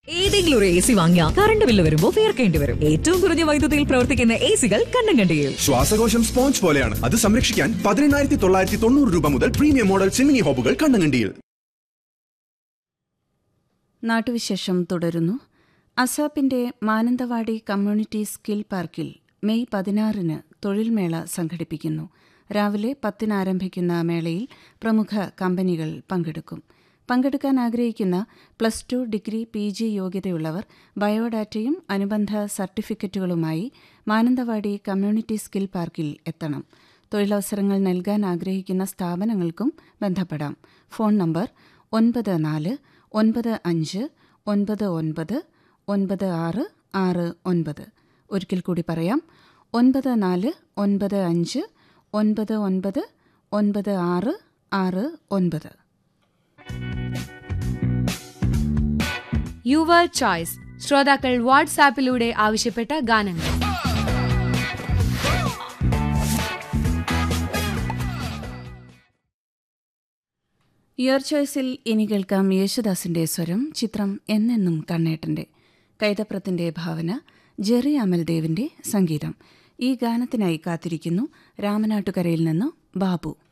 ഏതെങ്കിലും ഒരു A C വാങ്ങിയാൽ കറണ്ട് ബില്ല് വരുമ്പോൾ വേർക്കേണ്ടി വരും ഏറ്റവും കുറഞ്ഞ വൈദ്യുതിയിൽ പ്രവർത്തിക്കുന്ന എ സികൾ കണ്ണങ്കണ്ടിയിൽ ശ്വാസകോശം സ്പോഞ്ച് പോലെയാണ് അത് സംരക്ഷിക്കാൻ പതിനെണ്ണായിരത്തി തൊള്ളായിരത്തി തൊണ്ണൂറ് രൂപ മുതൽ പ്രീമിയം മോഡൽ ചിമ്മിനി ഹോബുകൾ കണ്ണങ്കണ്ടിയിൽ നാട്ടുവിശേഷം തുടരുന്നു അസാപ്പിന്റെ മാനന്തവാടി കമ്മ്യൂണിറ്റി സ്കിൽ പാർക്കിൽ മെയ് പതിനാറിന് തൊഴിൽമേള സംഘടിപ്പിക്കുന്നു രാവിലെ പത്തിന് ആരംഭിക്കുന്ന മേളയിൽ പ്രമുഖ കമ്പനികൾ പങ്കെടുക്കും പങ്കെടുക്കാൻ ആഗ്രഹിക്കുന്ന plus two degree P G യോഗ്യതയുള്ളവർ ബയോഡാറ്റയും അനുബന്ധ സർട്ടിഫിക്കറ്റുകളുമായി മാനന്തവാടി കമ്മ്യൂണിറ്റി സ്കിൽ പാർക്കിൽ എത്തണം തൊഴിലവസരങ്ങൾ നൽകാൻ ആഗ്രഹിക്കുന്ന സ്ഥാപനങ്ങൾക്കും ബന്ധപ്പെടാം ഫോൺ നമ്പർ ഒൻപത് നാല് ഒൻപത് അഞ്ച് ഒൻപത് ഒൻപത് ഒൻപത് ആറ് ആറ് ഒൻപത് ഒരിക്കൽ കൂടി പറയാം ഒൻപത് നാല് ഒൻപത് അഞ്ച് ഒൻപത് ഒൻപത് ഒൻപത് ആറ് ആറ് ഒൻപത് യുവർ ചോയ്സ് ശ്രോതാക്കൾ വാട്സാപ്പിലൂടെ ആവശ്യപ്പെട്ട ഗാനങ്ങൾ ഇയർ ചോയ്സിൽ ഇനി കേൾക്കാം യേശുദാസിന്റെ സ്വരം ചിത്രം എന്നെന്നും കണ്ണേട്ടന്റെ കൈതപ്രത്തിന്റെ ഭാവന ജെറി അമൽദേവിന്റെ സംഗീതം ഈ ഗാനത്തിനായി കാത്തിരിക്കുന്നു രാമനാട്ടുകരയിൽ നിന്നു ബാബു